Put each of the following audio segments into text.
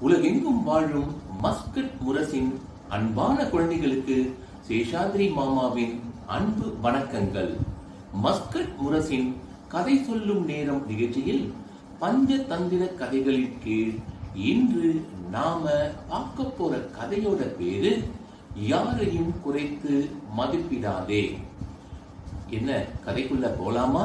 உலகெங்கும் வாழும் மஸ்கட் முரசின் அன்பான குழந்தைகளுக்கு சேஷாத்ரி மாமாவின் அன்பு வணக்கங்கள் மஸ்கட் முரசின் கதை சொல்லும் நேரம் நிகழ்ச்சியில் பஞ்சதந்திர கதைகளின் கீழ் இன்று நாம பார்க்க போற கதையோட பேரு யாரையும் குறைத்து மதிப்பிடாதே என்ன கதைக்குள்ள போலாமா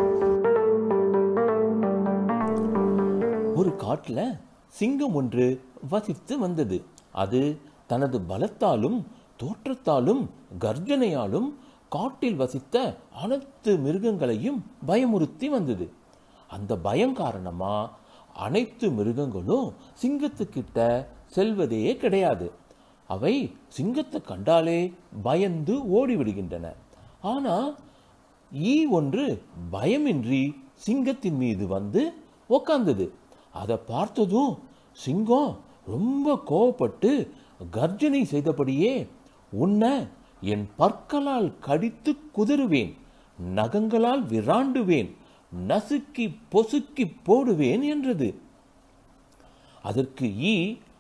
ஒரு காட்டுல சிங்கம் ஒன்று வசித்து வந்தது அது தனது பலத்தாலும் தோற்றத்தாலும் கர்ஜனையாலும் காட்டில் வசித்த அனைத்து மிருகங்களையும் பயமுறுத்தி வந்தது அந்த பயம் காரணமா அனைத்து மிருகங்களும் சிங்கத்துக்கிட்ட செல்வதே கிடையாது அவை சிங்கத்தை கண்டாலே பயந்து ஓடிவிடுகின்றன ஆனா ஈ ஒன்று பயமின்றி சிங்கத்தின் மீது வந்து உக்காந்தது அதை பார்த்ததும் சிங்கம் ரொம்ப கோவப்பட்டு கர்ஜனை செய்தபடியே உன்னை என் பற்களால் கடித்து குதறுவேன் நகங்களால் விராண்டுவேன் நசுக்கி பொசுக்கி போடுவேன் என்றது அதற்கு ஈ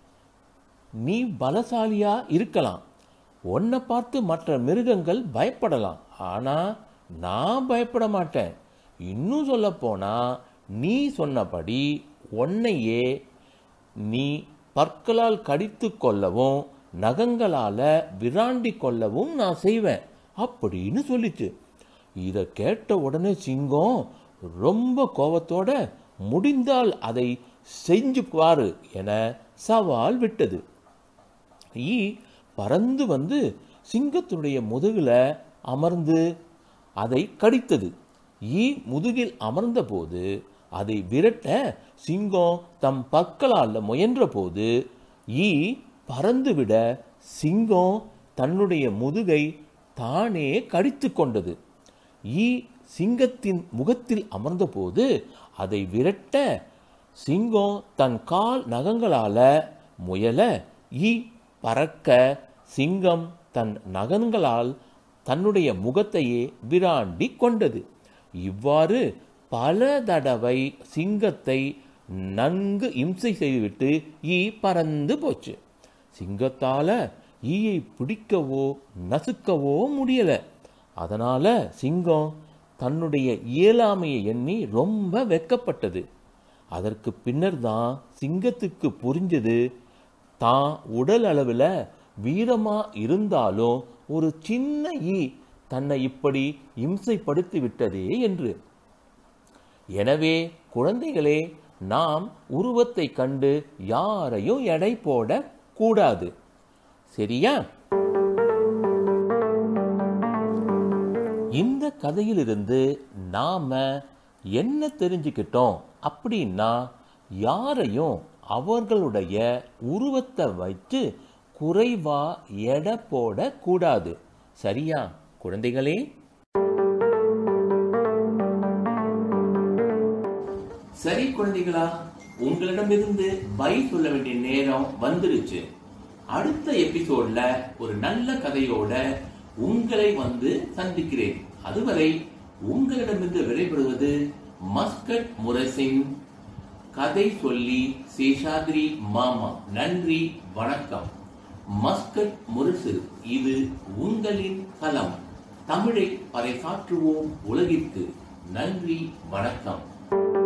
நீ பலசாலியா இருக்கலாம் உன்னை பார்த்து மற்ற மிருகங்கள் பயப்படலாம் ஆனா நான் பயப்பட மாட்டேன் இன்னும் சொல்ல போனா நீ சொன்னபடி உன்னையே நீ பற்களால் கடித்து கொள்ளவும் நகங்களால விராண்டி கொள்ளவும் நான் செய்வேன் அப்படின்னு சொல்லிச்சு இதை கேட்ட உடனே சிங்கம் ரொம்ப கோபத்தோட முடிந்தால் அதை செஞ்சு பாரு என சவால் விட்டது ஈ பறந்து வந்து சிங்கத்தினுடைய முதுகுல அமர்ந்து அதை கடித்தது ஈ முதுகில் அமர்ந்தபோது அதை விரட்ட சிங்கம் தம் பற்களால் முயன்ற போது ஈ பறந்துவிட சிங்கம் தன்னுடைய முதுகை தானே கடித்து கொண்டது ஈ சிங்கத்தின் முகத்தில் அமர்ந்தபோது அதை விரட்ட சிங்கம் தன் கால் நகங்களால முயல ஈ பறக்க சிங்கம் தன் நகங்களால் தன்னுடைய முகத்தையே விராண்டி கொண்டது இவ்வாறு பல தடவை சிங்கத்தை நன்கு இம்சை செய்துவிட்டு ஈ பறந்து போச்சு சிங்கத்தால ஈயை பிடிக்கவோ நசுக்கவோ முடியல அதனால சிங்கம் தன்னுடைய இயலாமையை எண்ணி ரொம்ப வெக்கப்பட்டது அதற்கு பின்னர் தான் சிங்கத்துக்கு புரிஞ்சது தான் உடல் அளவில் வீரமா இருந்தாலும் ஒரு சின்ன ஈ தன்னை இப்படி இம்சைப்படுத்தி விட்டதே என்று எனவே குழந்தைகளே நாம் உருவத்தை கண்டு யாரையும் எடை போட கூடாது சரியா இந்த கதையிலிருந்து நாம என்ன தெரிஞ்சுக்கிட்டோம் அப்படின்னா யாரையும் அவர்களுடைய உருவத்தை வைத்து குறைவா எடை போட கூடாது சரியா குழந்தைகளே சரி குழந்தைகளா உங்களிடமிருந்து பை சொல்ல வேண்டிய நேரம் வந்துருச்சு அடுத்த எபிசோட்ல ஒரு நல்ல கதையோட உங்களை வந்து சந்திக்கிறேன் அதுவரை உங்களிடமிருந்து விடைபெறுவது மஸ்கட் முரசின் கதை சொல்லி சேஷாத்ரி மாமா நன்றி வணக்கம் மஸ்கட் முரசு இது உங்களின் களம் தமிழை பறைசாற்றுவோம் உலகிற்கு நன்றி வணக்கம்